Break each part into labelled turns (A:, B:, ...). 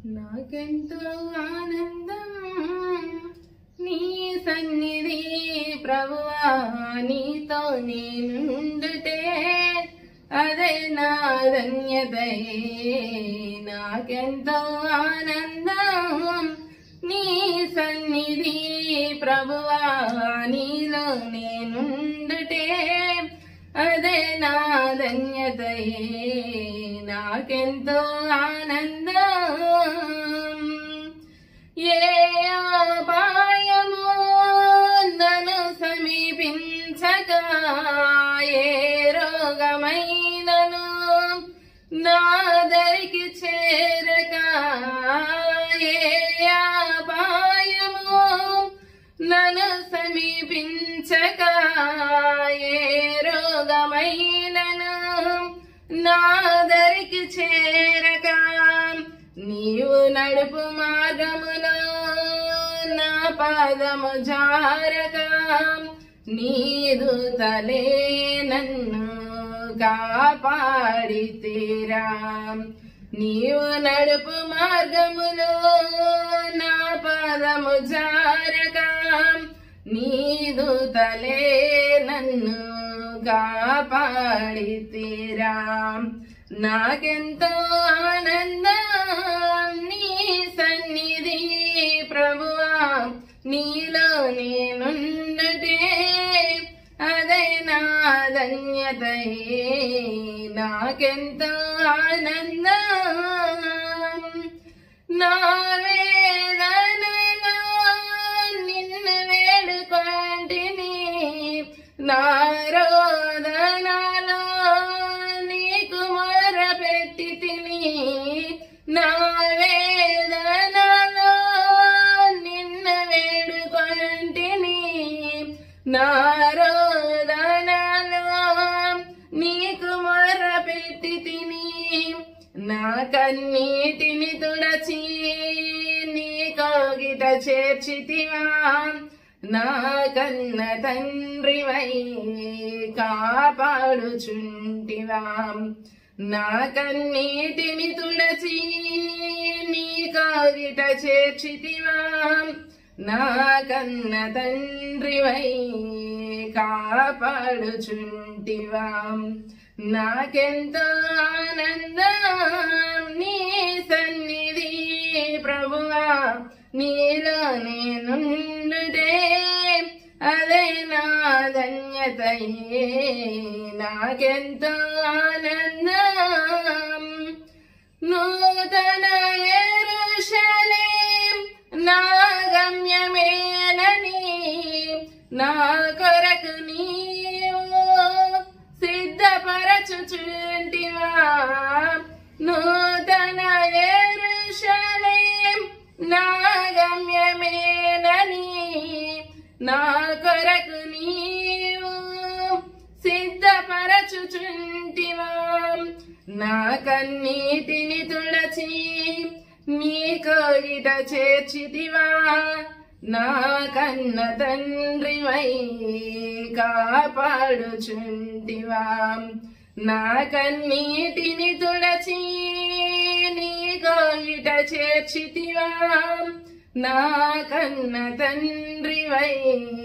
A: నాకెంతో ఆనందం నీ సన్నిధి ప్రభువా నీతో నేనుండుటే అదే నా ధన్యతయే నాకెంతో ఆనందం నీ సన్నిధి ప్రభువా నీలో నేనుండుటే అదే నా ధన్యతయే నాకెంతో ఆనందం ఏ అపాయము నన్ను సమీపించక ఏ రోగమైనను నాదరికి చేరక ఏ అపాయము నన్ను సమీపించక ఏ రోగమైనను నాదరికి చేరక నీవు నడుపు మార్గములో నా పాదము జారక నీదు తలే నన్ను కాపాడితేరా నీవు నడుపు మార్గములో నా పాదము జారక నీదు తలే నన్ను కాపాడితేరా నాకెంతో ఆనందం నీ సన్నిధి ప్రభువా నీలో నేనుండటే అదే నా ధన్యతయే నాకెంతో ఆనందం నా వేదనలో నిన్ను వేడుకొంటిని నా రోదనలో నీకు మొరపెట్టి తిని నా వేదనలో నిన్ను వేడుకొంటిని నా రోదనలో నీకు మొరపెట్టి తిని నా కన్నీటిని తుడచి నీ కోగిట చేర్చితివా నా కన్న తండ్రివై కాపాడుచుంటివా నా కన్నీటిని తుడచి నీ కోగిట చేర్చితివా నా కన్న తండ్రివై కాపాడుచుంటివా నాకెంతో ఆనందం నీ సన్నిధి ప్రభువా నీలో నేనుండుటే అదే నా ధన్యతయే నాకెంతో ఆనందం నూతన ఎరుషలేం నా గమ్యమేనని నా కొరకు నీవు సిద్ధపరచుచుంటివా నూతన ఎరుషలేం నా గమ్యమేనని నా కొరకు నీవు సిద్ధపరచుచుంటివా నా కన్నీటిని తుడచి నీ కోగిట చేర్చితివా నా కన్న తండ్రివై కాపాడుచుంటివా నా కన్నీటిని తుడచి నీ కోగిట చేర్చితివా నా కన్న తండ్రివై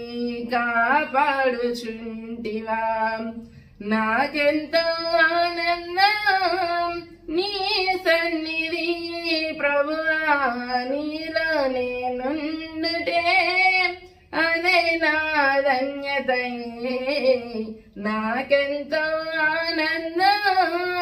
A: కాపాడుచుంటివా నాకెంతో ఆనందం నీ సన్నిధి ప్రభువా నీలో నేనుండుటే అదే నా ధన్యతయే నాకెంతో ఆనందం